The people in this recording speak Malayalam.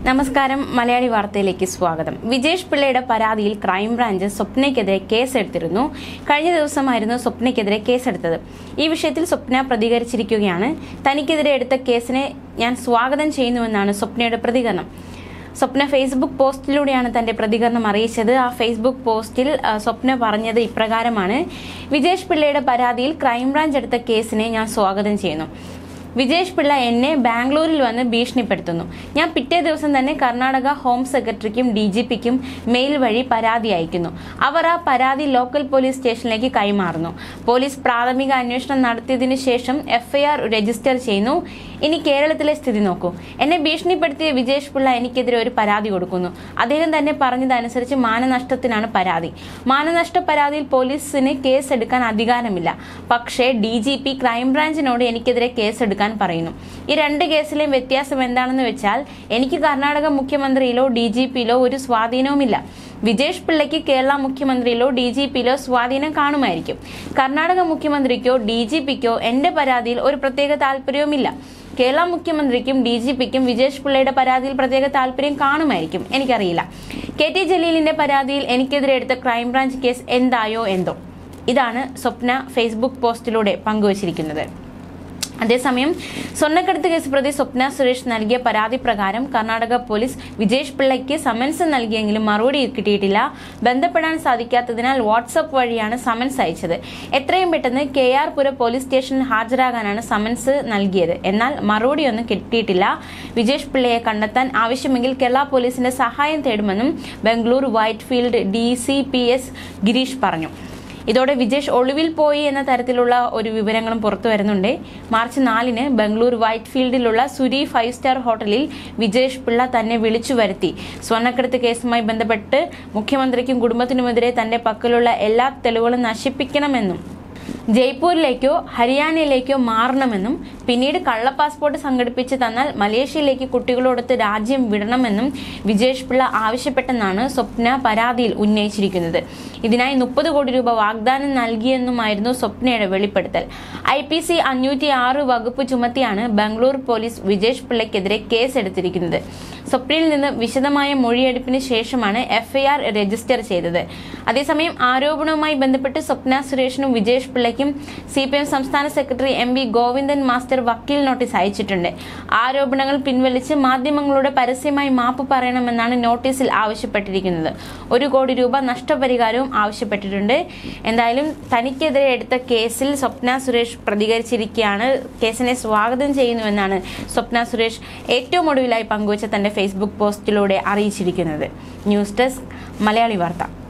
നമസ്കാരം മലയാളി വാർത്തയിലേക്ക് സ്വാഗതം വിജേഷ് പിള്ളയുടെ പരാതിയിൽ ക്രൈംബ്രാഞ്ച് സ്വപ്നയ്ക്കെതിരെ കേസെടുത്തിരുന്നു കഴിഞ്ഞ ദിവസമായിരുന്നു സ്വപ്നയ്ക്കെതിരെ കേസെടുത്തത് ഈ വിഷയത്തിൽ സ്വപ്ന പ്രതികരിച്ചിരിക്കുകയാണ് തനിക്കെതിരെ എടുത്ത കേസിനെ ഞാൻ സ്വാഗതം ചെയ്യുന്നുവെന്നാണ് സ്വപ്നയുടെ പ്രതികരണം സ്വപ്ന ഫേസ്ബുക്ക് പോസ്റ്റിലൂടെയാണ് തന്റെ പ്രതികരണം അറിയിച്ചത് ആ ഫേസ്ബുക്ക് പോസ്റ്റിൽ ആ, സ്വപ്ന പറഞ്ഞത് ഇപ്രകാരമാണ് വിജേഷ് പിള്ളയുടെ പരാതിയിൽ ക്രൈംബ്രാഞ്ച് എടുത്ത കേസിനെ ഞാൻ സ്വാഗതം ചെയ്യുന്നു വിജേഷ് പിള്ള എന്നെ ബാംഗ്ലൂരിൽ വന്ന് ഭീഷണിപ്പെടുത്തുന്നു ഞാൻ പിറ്റേ ദിവസം തന്നെ കർണാടക ഹോം സെക്രട്ടറിക്കും ഡി ജി പിക്കും മെയിൽ വഴി പരാതി അയക്കുന്നു അവർ ആ പരാതി ലോക്കൽ പോലീസ് സ്റ്റേഷനിലേക്ക് കൈമാറുന്നു പോലീസ് പ്രാഥമിക അന്വേഷണം നടത്തിയതിനു ശേഷം എഫ്ഐആർ രജിസ്റ്റർ ചെയ്യുന്നു ഇനി കേരളത്തിലെ സ്ഥിതി നോക്കൂ എന്നെ ഭീഷണിപ്പെടുത്തിയ വിജേഷ് പിള്ള എനിക്കെതിരെ ഒരു പരാതി കൊടുക്കുന്നു അദ്ദേഹം തന്നെ പറഞ്ഞതനുസരിച്ച് മാനനഷ്ടത്തിനാണ് പരാതി മാനനഷ്ട പരാതിയിൽ പോലീസിന് കേസ് എടുക്കാൻ അധികാരമില്ല പക്ഷേ ഡി ജി പി ക്രൈംബ്രാഞ്ചിനോട് എനിക്കെതിരെ കേസ് എടുക്കാൻ പറയുന്നു ഈ രണ്ട് കേസിലെയും വ്യത്യാസം എന്താണെന്ന് വെച്ചാൽ എനിക്ക് കർണാടക മുഖ്യമന്ത്രിയിലോ ഡി ജി പിയിലോ ഒരു സ്വാധീനവുമില്ല വിജേഷ് പിള്ളയ്ക്ക് കേരള മുഖ്യമന്ത്രിയിലോ ഡി ജി പിയിലോ സ്വാധീനം കാണുമായിരിക്കും കർണാടക മുഖ്യമന്ത്രിക്കോ ഡി ജി പിക്കോ എന്റെ പരാതിയിൽ ഒരു പ്രത്യേക താല്പര്യവുമില്ല കേരള മുഖ്യമന്ത്രിക്കും ഡി ജി പിക്കും വിജേഷ് പിള്ളയുടെ പരാതിയിൽ പ്രത്യേക താല്പര്യം കാണുമായിരിക്കും എനിക്കറിയില്ല കെ ടി ജലീലിന്റെ പരാതിയിൽ എനിക്കെതിരെ എടുത്ത ക്രൈംബ്രാഞ്ച് കേസ് എന്തായോ എന്തോ ഇതാണ് സ്വപ്ന ഫേസ്ബുക്ക് പോസ്റ്റിലൂടെ പങ്കുവച്ചിരിക്കുന്നത് അതേസമയം സ്വർണ്ണക്കടത്ത് കേസ് പ്രതി സ്വപ്ന സുരേഷ് നൽകിയ പരാതി പ്രകാരം കർണാടക പോലീസ് വിജേഷ് പിള്ളയ്ക്ക് സമൻസ് നൽകിയെങ്കിലും മറുപടി കിട്ടിയിട്ടില്ല ബന്ധപ്പെടാൻ സാധിക്കാത്തതിനാൽ വാട്സപ്പ് വഴിയാണ് സമൻസ് അയച്ചത് എത്രയും പെട്ടെന്ന് കെ ആർ പുര പോലീസ് സ്റ്റേഷനിൽ ഹാജരാകാനാണ് സമൻസ് നൽകിയത് എന്നാൽ മറുപടിയൊന്നും കിട്ടിയിട്ടില്ല വിജേഷ് പിള്ളയെ കണ്ടെത്താൻ ആവശ്യമെങ്കിൽ കേരള പോലീസിന്റെ സഹായം തേടുമെന്നും Bangalore Whitefield D C P S Girish പറഞ്ഞു ഇതോടെ വിജേഷ് ഒളിവിൽ പോയി എന്ന തരത്തിലുള്ള ഒരു വിവരങ്ങളും പുറത്തു വരുന്നുണ്ട് മാർച്ച് നാലിന് ബംഗളൂർ വൈറ്റ് ഫീൽഡിലുള്ള സുരി ഫൈവ് സ്റ്റാർ ഹോട്ടലിൽ വിജേഷ് പിള്ള തന്നെ വിളിച്ചു വരുത്തി സ്വർണ്ണക്കടത്ത് കേസുമായി ബന്ധപ്പെട്ട് മുഖ്യമന്ത്രിക്കും കുടുംബത്തിനുമെതിരെ തന്റെ പക്കലുള്ള എല്ലാ തെളിവുകളും നശിപ്പിക്കണമെന്നും ജയ്പൂരിലേക്കോ ഹരിയാനയിലേക്കോ മാറണമെന്നും പിന്നീട് കള്ള പാസ്പോർട്ട് സംഘടിപ്പിച്ച് തന്നാൽ മലേഷ്യയിലേക്ക് കുട്ടികളോടൊത്ത് രാജ്യം വിടണമെന്നും വിജേഷ് പിള്ള ആവശ്യപ്പെട്ടെന്നാണ് സ്വപ്ന പരാതിയിൽ ഉന്നയിച്ചിരിക്കുന്നത് ഇതിനായി മുപ്പത് കോടി രൂപ വാഗ്ദാനം നൽകിയെന്നുമായിരുന്നു സ്വപ്നയുടെ വെളിപ്പെടുത്തൽ ഐ പി സി അഞ്ഞൂറ്റി ആറ് വകുപ്പ് ചുമത്തിയാണ് ബാംഗ്ലൂർ പോലീസ് വിജേഷ് പിള്ളയ്ക്കെതിരെ കേസെടുത്തിരിക്കുന്നത് സ്വപ്നയിൽ നിന്ന് വിശദമായ മൊഴിയെടുപ്പിന് ശേഷമാണ് എഫ്ഐആർ രജിസ്റ്റർ ചെയ്തത് അതേസമയം ആരോപണവുമായി ബന്ധപ്പെട്ട് സ്വപ്ന സുരേഷിനും വിജേഷ് പിള്ളയ്ക്കും സി പി എം സംസ്ഥാന secretary M V Govindan master വക്കീൽ നോട്ടീസ് അയച്ചിട്ടുണ്ട് ആരോപണങ്ങൾ പിൻവലിച്ച് മാധ്യമങ്ങളോട് പരസ്യമായി മാപ്പ് പറയണമെന്നാണ് നോട്ടീസിൽ ആവശ്യപ്പെട്ടിരിക്കുന്നത് ഒരു കോടി രൂപ നഷ്ടപരിഹാരവും ആവശ്യപ്പെട്ടിട്ടുണ്ട് എന്തായാലും തനിക്കെതിരെ എടുത്ത കേസിൽ സ്വപ്ന സുരേഷ് പ്രതികരിച്ചിരിക്കുകയാണ് കേസിനെ സ്വാഗതം ചെയ്യുന്നുവെന്നാണ് സ്വപ്ന സുരേഷ് ഏറ്റവും ഒടുവിലായി പങ്കുവച്ച തന്റെ ഫേസ്ബുക്ക് പോസ്റ്റിലൂടെ അറിയിച്ചിരിക്കുന്നത് ന്യൂസ് ഡെസ്ക് മലയാളി വാർത്ത